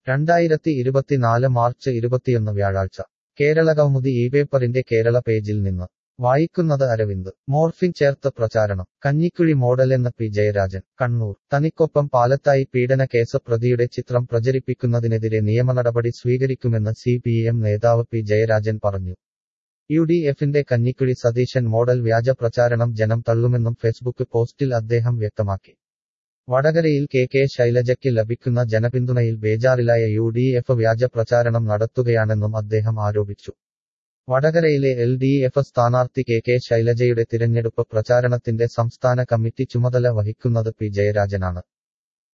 രണ്ടായിരത്തി ഇരുപത്തിനാല് മാർച്ച് ഇരുപത്തിയൊന്ന് വ്യാഴാഴ്ച കേരള കൗമുദി ഈ പേപ്പറിന്റെ കേരള പേജിൽ നിന്ന് വായിക്കുന്നത് അരവിന്ദ് മോർഫിൻ ചേർത്ത് പ്രചാരണം കഞ്ഞിക്കുഴി മോഡലെന്ന് പി ജയരാജൻ കണ്ണൂർ തനിക്കൊപ്പം പാലത്തായി പീഡന കേസ് പ്രതിയുടെ ചിത്രം പ്രചരിപ്പിക്കുന്നതിനെതിരെ നിയമനടപടി സ്വീകരിക്കുമെന്ന് സി പി എം നേതാവ് പി ജയരാജൻ പറഞ്ഞു യു ഡി എഫിന്റെ കഞ്ഞിക്കുഴി സതീശൻ മോഡൽ വ്യാജ പ്രചാരണം ജനം തള്ളുമെന്നും ഫേസ്ബുക്ക് പോസ്റ്റിൽ അദ്ദേഹം വ്യക്തമാക്കി വടകരയിൽ കെ കെ ശൈലജയ്ക്ക് ലഭിക്കുന്ന ജനപിന്തുണയിൽ ബേജാറിലായ യു ഡി എഫ് വ്യാജ പ്രചാരണം നടത്തുകയാണെന്നും അദ്ദേഹം ആരോപിച്ചു വടകരയിലെ എൽ ഡി എഫ് സ്ഥാനാർത്ഥി കെ കെ ശൈലജയുടെ തിരഞ്ഞെടുപ്പ് പ്രചാരണത്തിന്റെ സംസ്ഥാന കമ്മിറ്റി ചുമതല വഹിക്കുന്നത് പി ജയരാജനാണ്